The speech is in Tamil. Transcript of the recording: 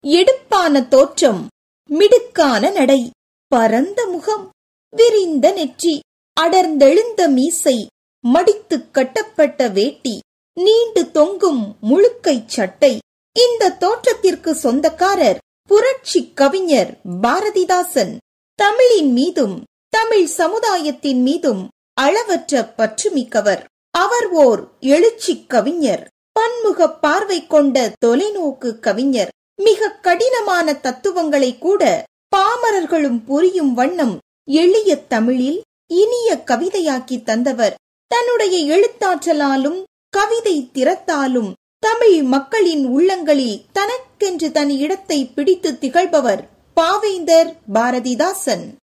எடுப்பான தோற்றம் மிடுக்கான நடை பரந்த முகம் விரிந்த நெற்றி அடர்ந்தெழுந்த மீசை மடித்துக் கட்டப்பட்ட வேட்டி நீண்டு தொங்கும் முழுக்கைச் சட்டை இந்த தோற்றத்திற்கு சொந்தக்காரர் புரட்சி கவிஞர் பாரதிதாசன் தமிழின் மீதும் தமிழ் சமுதாயத்தின் மீதும் அளவற்ற பற்றுமிக்கவர் அவர் ஓர் எழுச்சி கவிஞர் பன்முக பார்வை கொண்ட தொலைநோக்கு கவிஞர் மிக கடினமான தத்துவங்களை கூட பாமரர்களும் புரியும் வண்ணம் எளிய தமிழில் இனிய கவிதையாக்கி தந்தவர் தன்னுடைய எழுத்தாற்றலாலும் கவிதை திறத்தாலும் தமிழ் மக்களின் உள்ளங்களில் தனக்கென்று தன் இடத்தை பிடித்து திகழ்பவர் பாவேந்தர் பாரதிதாசன்